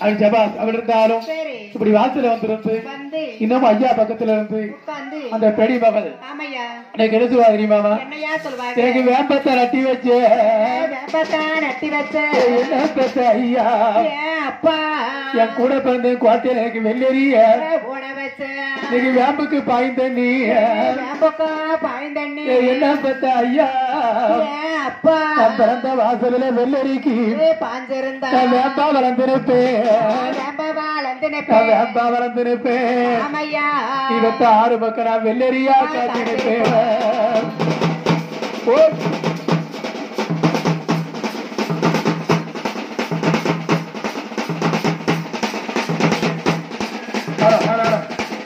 அது ஜபாஸ் அவள் இருந்தாலும் சரி இப்படி வாசல வந்திருந்து வந்து இன்னும் ஐயா பக்கத்துல இருந்து உட்கார்ந்து அந்த பெரிய மகள் ஆமையா எனக்கு என்ன சொல்லுவா தெரியுமாமா என்னையா சொல்லுவாங்க எனக்கு வேம்பத்தை நட்டி வச்சு வேப்பத்தான் நட்டி வச்ச என்ன பெத்த ஐயா ஏன் அப்பா என் கூட பிறந்த குவாட்டையில எனக்கு வெள்ளெறிய போட வச்ச இன்னைக்கு வேம்புக்கு பாய்ந்த நீ வேம்பக்கா பாய்ந்தண்ணி என்ன பெத்த ஐயா ஏன் அப்பா நான் பிறந்த வாசலில வெள்ளரிக்கு ஏ பாஞ்சிருந்தா நான் வேம்பா வளர்ந்திருப்பேன் வேம்ப வாழ்ந்து நான் வேம்பா வளர்ந்திருப்பேன் ஆமையா இருபத்தி ஆறு பக்கம் நான் வெள்ளரியா காத்திருப்பேன் ஓ ஆ, ஆ, ஆ.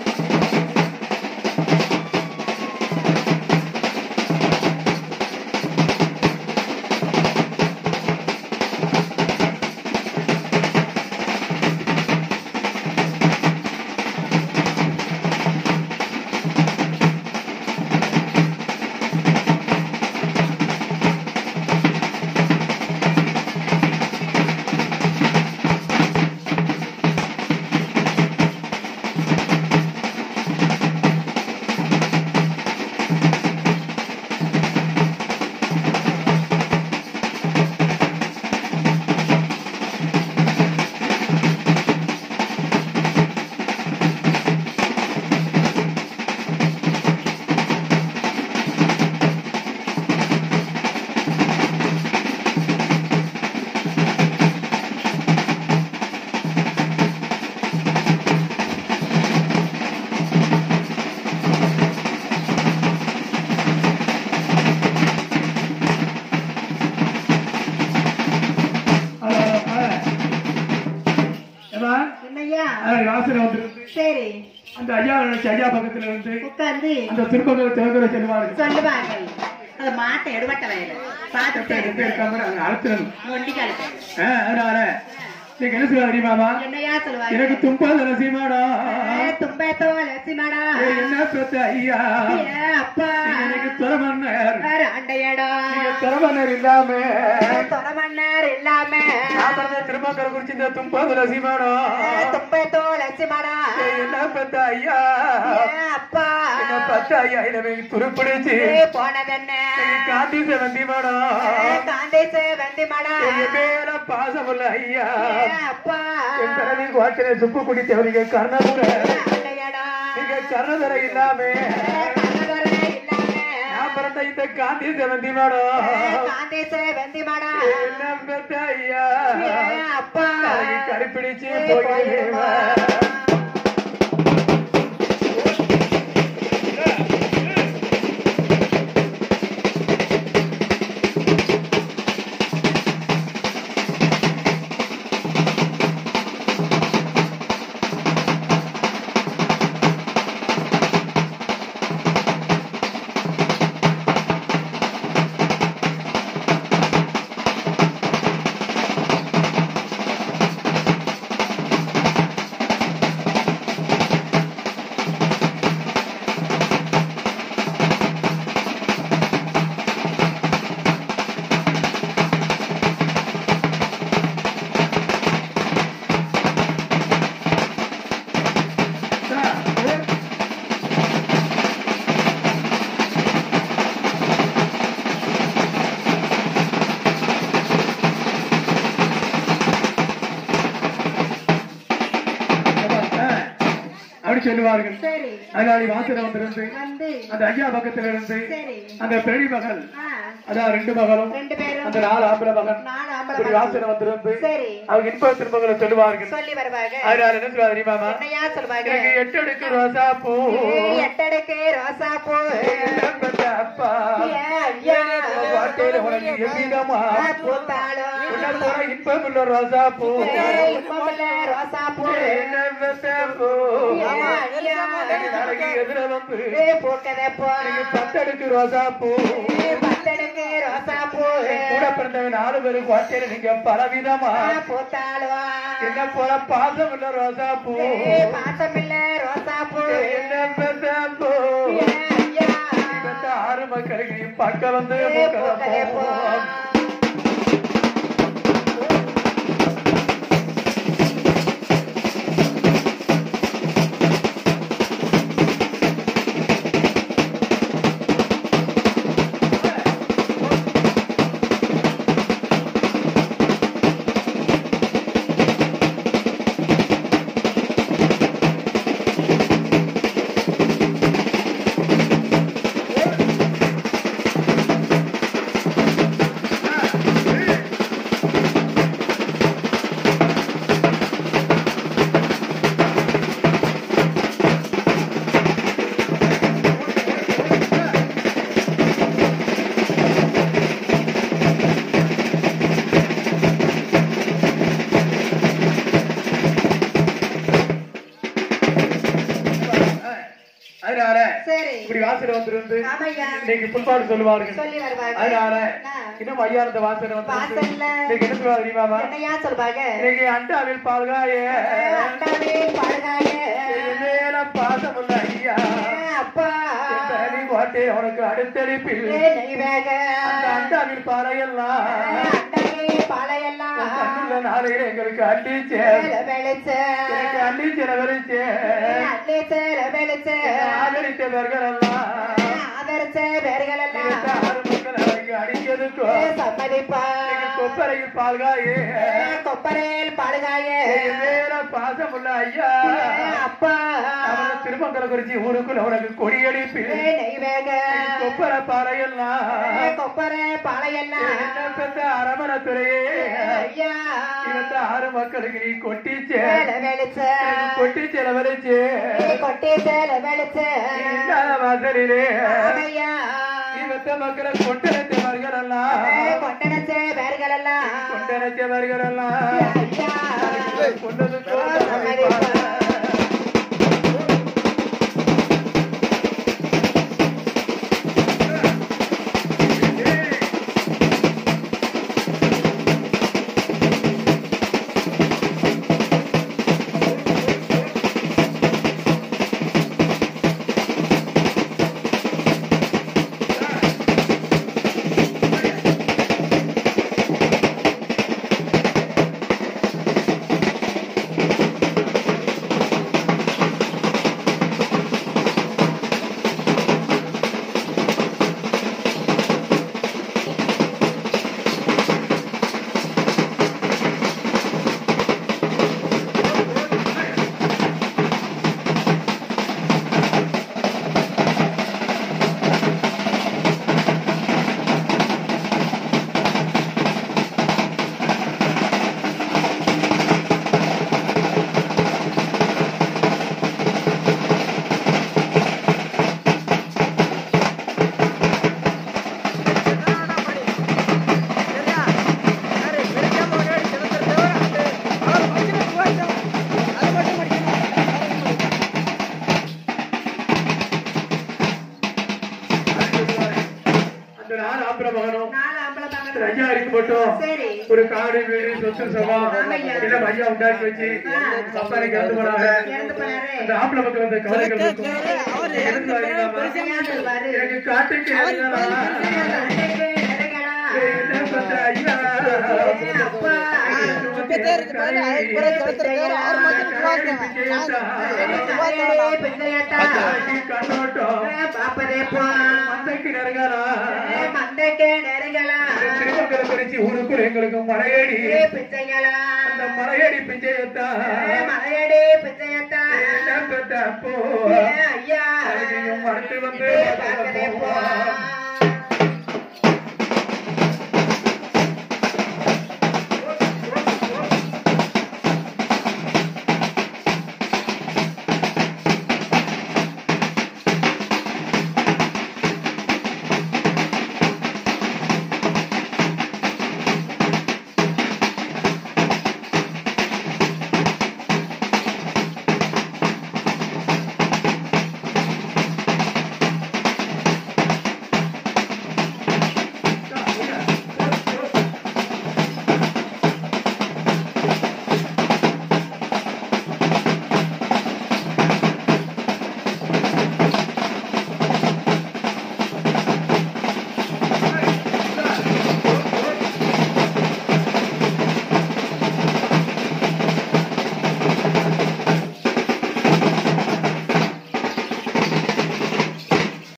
ஆ, ஆ. ஏம்மா? என்னையா ஆ, வாசல்ல வந்துருந்து சரி அந்த ஐயா நினைச்ச ஐயா பக்கத்துல இருந்து உட்கார்ந்து அந்த திருப்பங்களை திறந்துட செல்வார்கள் சொல்லுவார்கள் அது மாட்டை எடுபட்ட வயல பார்த்து எப்படி இருக்காம நாங்க அழுத்துறோம் நொண்டிக்கால ஆ, அதனால நீங்க என்ன சொல்ல தெரியுமாமா என்னையா சொல்லுவாங்க எனக்கு தும்பா நரசிம்மாடா தும்பத்தோ லட்சுமடா ஏய், என்ன பெத்த ஐயா ஏ அப்பா எனக்கு துறமன்னர் அண்டையடா நீங்க துறமன்னர் இல்லாம தொரமன்னர் இல்லாம நான் பிறந்த திருமக்கரை குறிச்சு இந்த தும்பா நரசிம்மாடா தும்பத்தோ லட்சுமடா ஏய், என்ன பெத்த ஐயா ஏ அப்பா என்ன பத்த ஐயா இதை துருப்பிடிச்சு ஏ போனதென்ன காந்தி செவந்தி மாடா ஏ காந்தேச வெந்தி மடா என் மேல பாசமுள்ள ஐயா ஏ அப்பா என் பிறவி கோட்டில சுப்பு குடித்தவரிங்க கர்ணபுர அண்டையடா நீங்க கர்ணதர இல்லாம கண்ணதுரை இல்லாம நான் பிறந்த இந்த காந்தி செவந்தி மாடா காந்தேச வெந்தி மடா என்ன பெத்த ஐயா ஏ அப்பா தலைக்கு கருப்பிடிச்சு ஏ போயிருவா போயிருவா. அப்படி சொல்லுவார்கள் சரி அதனால வாசல வந்திருந்து வந்து அந்த ஐயா பக்கத்துல இருந்து சரி அந்த பெரிய மகள் ஆ, அதான் ரெண்டு மகளும் ரெண்டு பேரும் அந்த நாலு ஆம்பளை மகன் நாலு இப்படி ஆம்பளை வாசல வந்திருந்து சரி அவங்க இன்ப திருமகளை சொல்லுவார்கள் சொல்லி வருவாங்க அதனால என்ன சொல்லுவா தெரியுமாமா என்னையா சொல்லுவாங்க எனக்கு எட்டு அடுக்கு ரோசா பூ ஏய், எட்டடுக்கு ரோசா பூ பெத்த அப்பா ஏ ஐயா வாட்டையில உனக்கு எவ்விதமா பூத்தாளோ உன்னை போல இன்பமுள்ள ரோசா பூ ஏய், இன்பமுள்ள ரோசா பூ என்ன பெத்த பூ ஏ ஐயா எனக்கு நாளைக்கு எதிர வந்து ஏ பூக்கதே போ எனக்கு பத்தடுக்கு ரோசா பூ ஏ பத்தடுக்கு ரோசா பூ கூட பிறந்தவங்க நாலு பேரு வாட்டையில நீங்க பலவிதமா பூத்தாளோ என்ன போல பாசம் உள்ள ரோசா பூ ஏ பாசமில்ல ரோசா பூ என்ன பெத்த பூ ஏ ஐயா பெத்த ஆறு மக்களுக்கு பக்கம் வந்து ஏ பூக்கதே போ போ வாசல் வந்திருந்து ஆமையா இன்னைக்கு புல்பாடு சொல்லுவார்கள் சொல்லி வருவாங்க அதனால ஆ. இன்னும் ஐயாயிரத்து வாசல் வந்து வாசல்ல இன்னைக்கு என்ன சொல்லுவா தெரியுமாமா என்னையா சொல்வாங்க இன்னைக்கு அண்டாவில் பால்காயே அண்டாவே பாடுகாய மேல பாசமுள்ள ஐயா அப்பா தனி கோட்டை உனக்கு அடுத்தடிப்பில் நெய்வேக அந்த அண்டாவில் பாறையெல்லாம் அண்டாவே பாலையெல்லாம் கண்ணுள்ள நாளையில எங்களுக்கு அண்டிச்சே வெளிச்ச எனக்கு அண்டிச்சிட வெளிச்சே அன்னிச்ச வெளிச்ச ஆதரித்தவர்கள் எல்லாம் ஆதரிச்ச பேர்கள் எல்லாம் ஆறு மக்கள் எனக்கு அடிக்கிறதுக்கோ சம்மதிப்பா கொப்பரையில் பால்காயே கொப்பரையில் பாடுகாய வேற பாசமுள்ள ஐயா அப்பா அவன திருமங்கல குறிச்சி ஊருக்குள்ள உனக்கு கொடியடிப்பு நெய்வேக கொப்பரை பாறையெல்லாம் கொப்பரை பாலையெல்லாம் என்ன பெத்த அரமணத்துறையே ஐயா இவத்த ஆறு மக்களுக்கு நீ கொட்டிச்சே வெளிச்ச கொட்டி செலவழிச்சு கொட்டி சேல வெளிச்ச இல்லாத வாசலிலே ஐயா இவத்த மக்களை கொண்டனத்தவர்கள் எல்லாம் கொட்டனச்ச பேர்கள் எல்லாம் கொண்டனத்தவர்கள் எல்லாம் ஐயா கொண்டதுக்கோ சம்மதிப்பா அந்த நாலு ஆம்பளை மகனும் நாலு ஆம்பளை அந்த பக்கம் ஐயா இருக்கு மட்டும் சரி ஒரு காடு வீடு சொத்து சுகம் ஆமையா. எல்லாம் ஐயா உண்டாக்கி வச்சு சப்பாரிக்கு இறந்து போனாங்க இறந்து போனாரு அந்த ஆம்பளை மக்கள் வந்த கவலைகள் இருக்கும் இறந்து வாங்கினாமா? ஐயா சொல்வாரு எனக்கு காட்டுக்கு எழுதினா அன்னைக்கு நெருங்கலா. என்ன பண்ற ஐயா அப்பா கண்ணாடி பிள்ளையாத்தா. கண்ணோட்டம் பாப்பதே போ மந்தைக்கு நெருங்கலா மண்டைக்கு நெருங்கலா திருமக்களை குறிச்சி ஊருக்குள் எங்களுக்கு மலையடி பிச்சைங்களா அந்த மலையடி பிச்சையத்தா மலையடி பிச்சையத்தா என்ன பெத்த அப்போ ஐயா அழுகையும் மறுத்து வந்து பார்க்கதே போ